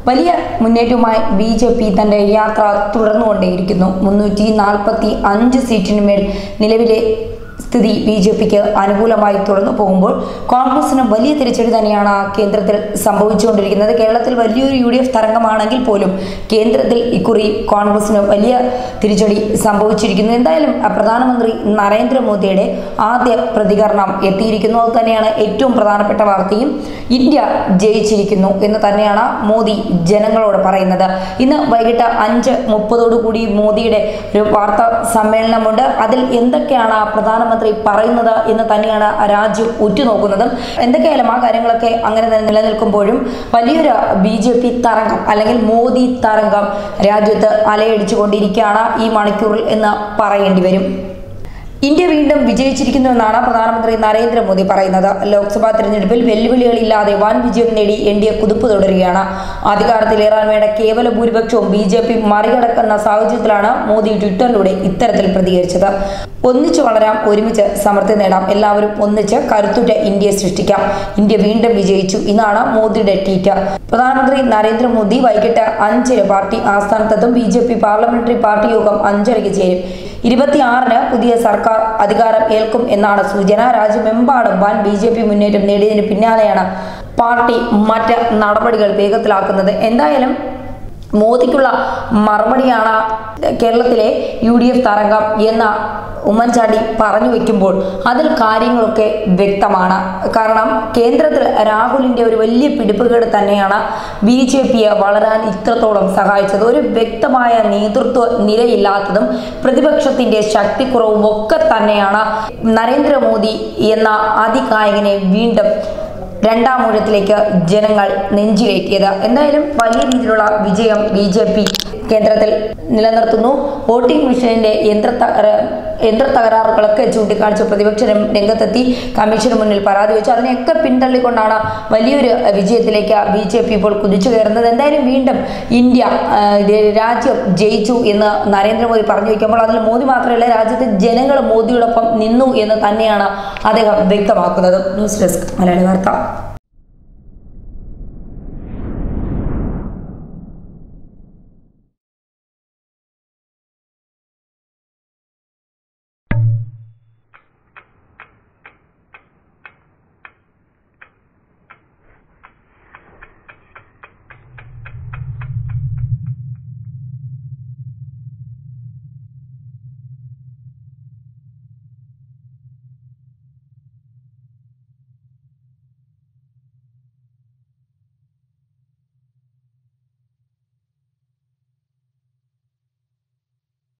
വലിയ മുന്നേറ്റവുമായി B J P തന്റെ യാത്ര തുടർന്നുകൊണ്ടേയിരിക്കുന്നു മുന്നൂറ്റി നാൽപ്പത്തി അഞ്ച് സീറ്റിനുമേൽ നിലവിലെ സ്ഥിതി ബി ജെ പിക്ക് അനുകൂലമായി തുടർന്നു പോകുമ്പോൾ കോൺഗ്രസിന് വലിയ തിരിച്ചടി തന്നെയാണ് കേന്ദ്രത്തിൽ സംഭവിച്ചുകൊണ്ടിരിക്കുന്നത് കേരളത്തിൽ വലിയൊരു യു ഡി എഫ് തരംഗമാണെങ്കിൽ പോലും കേന്ദ്രത്തിൽ ഇക്കുറി കോൺഗ്രസിന് വലിയ തിരിച്ചടി സംഭവിച്ചിരിക്കുന്നു എന്തായാലും അഹ് പ്രധാനമന്ത്രി നരേന്ദ്രമോദിയുടെ ആദ്യ പ്രതികരണം എത്തിയിരിക്കുന്നു അത് തന്നെയാണ് ഏറ്റവും പ്രധാനപ്പെട്ട വാർത്തയും ഇന്ത്യ ജയിച്ചിരിക്കുന്നു എന്ന് തന്നെയാണ് മോദി ജനങ്ങളോട് പറയുന്നത് ഇന്ന് വൈകിട്ട് അഞ്ച് മുപ്പതോടുകൂടി മോദിയുടെ ഒരു വാർത്താ സമ്മേളനമുണ്ട് അതിൽ എന്തൊക്കെയാണ് ആ പ്രധാനമന്ത്രി പറയുന്നത് എന്ന് തന്നെയാണ് രാജ്യം ഉറ്റുനോക്കുന്നതും എന്തൊക്കെയായാലും ആ കാര്യങ്ങളൊക്കെ അങ്ങനെ തന്നെ നിലനിൽക്കുമ്പോഴും വലിയൊരു ബി ജെ പി തരംഗം അല്ലെങ്കിൽ മോദി തരംഗം രാജ്യത്ത് അലയടിച്ചുകൊണ്ടിരിക്കുകയാണ് ഈ മണിക്കൂറിൽ എന്ന് പറയേണ്ടി വരും ഇന്ത്യ വീണ്ടും വിജയിച്ചിരിക്കുന്നു എന്നാണ് പ്രധാനമന്ത്രി നരേന്ദ്രമോദി പറയുന്നത് ലോക്സഭാ തെരഞ്ഞെടുപ്പിൽ വെല്ലുവിളികളില്ലാതെ വൻ വിജയം നേടി എൻ ഡി എ കുതിപ്പ് തുടരുകയാണ് അധികാരത്തിലേറാൻ വേണ്ട കേവല ഭൂരിപക്ഷവും ബി ജെ പി മറികടക്കുന്ന സാഹചര്യത്തിലാണ് മോദി ട്വിറ്ററിലൂടെ ഇത്തരത്തിൽ പ്രതികരിച്ചത് ഒന്നിച്ചു വളരാം ഒരുമിച്ച് സമൃദ്ധി നേടാം എല്ലാവരും ഒന്നിച്ച് കരുത്തുറ്റ ഇന്ത്യയെ സൃഷ്ടിക്കാം ഇന്ത്യ വീണ്ടും വിജയിച്ചു ഇന്നാണ് മോദിയുടെ ട്വീറ്റ് പ്രധാനമന്ത്രി നരേന്ദ്രമോദി വൈകിട്ട് അഞ്ചിന് പാർട്ടി ആസ്ഥാനത്തെത്തും B J P parliamentary party യോഗം അഞ്ചരയ്ക്ക് ചേരും ഇരുപത്തിയാറിന് പുതിയ സർക്കാർ അധികാരം ഏൽക്കും എന്നാണ് സൂചന രാജ്യമെമ്പാടും വൻ ബി ജെ പി മുന്നേറ്റം നേടിയതിന് പിന്നാലെയാണ് പാർട്ടി മറ്റ് നടപടികൾ വേഗത്തിലാക്കുന്നത് എന്തായാലും മോദിക്കുള്ള മറുപടിയാണ് കേരളത്തിലെ യു ഡി എഫ് തരംഗം എന്ന ഉമ്മൻചാണ്ടി പറഞ്ഞു വെക്കുമ്പോൾ അതിൽ കാര്യങ്ങളൊക്കെ വ്യക്തമാണ് കാരണം കേന്ദ്രത്തിൽ രാഹുലിന്റെ ഒരു വലിയ പിടിപ്പുകേട് തന്നെയാണ് ബി ജെ പിയെ വളരാൻ ഇത്രത്തോളം സഹായിച്ചത് ഒരു വ്യക്തമായ നേതൃത്വ നിലയില്ലാത്തതും പ്രതിപക്ഷത്തിന്റെ ശക്തിക്കുറവും ഒക്കെ തന്നെയാണ് നരേന്ദ്രമോദി എന്ന അതികായകനെ വീണ്ടും രണ്ടാം ഊഴത്തിലേക്ക് ജനങ്ങൾ നെഞ്ചിലേറ്റിയത് എന്തായാലും വലിയ രീതിയിലുള്ള വിജയം ബി ജെ പി കേന്ദ്രത്തിൽ നിലനിർത്തുന്നു വോട്ടിംഗ് മെഷീനിന്റെ യന്ത്ര യന്ത്ര തകരാറുകളൊക്കെ ചൂണ്ടിക്കാണിച്ച് പ്രതിപക്ഷ രം- രംഗത്തെത്തി കമ്മീഷന് മുന്നിൽ പരാതി വെച്ചു അതിനെയൊക്കെ പിന്തള്ളിക്കൊണ്ടാണ് വലിയൊരു വിജയത്തിലേക്ക് ബി ജെ പി ഇപ്പോൾ കുതിച്ചു കയറുന്നത് എന്തായാലും വീണ്ടും ഇന്ത്യ ആ, ര- രാജ്യം ജയിച്ചു എന്ന് നരേന്ദ്രമോദി പറഞ്ഞു വയ്ക്കുമ്പോൾ അതിൽ മോദി മാത്രമല്ല രാജ്യത്തെ ജനങ്ങൾ മോദിയോടൊപ്പം നിന്നു എന്ന് തന്നെയാണ് അദ്ദേഹം വ്യക്തമാക്കുന്നത് ന്യൂസ് ഡെസ്ക് മലയാളി വാർത്ത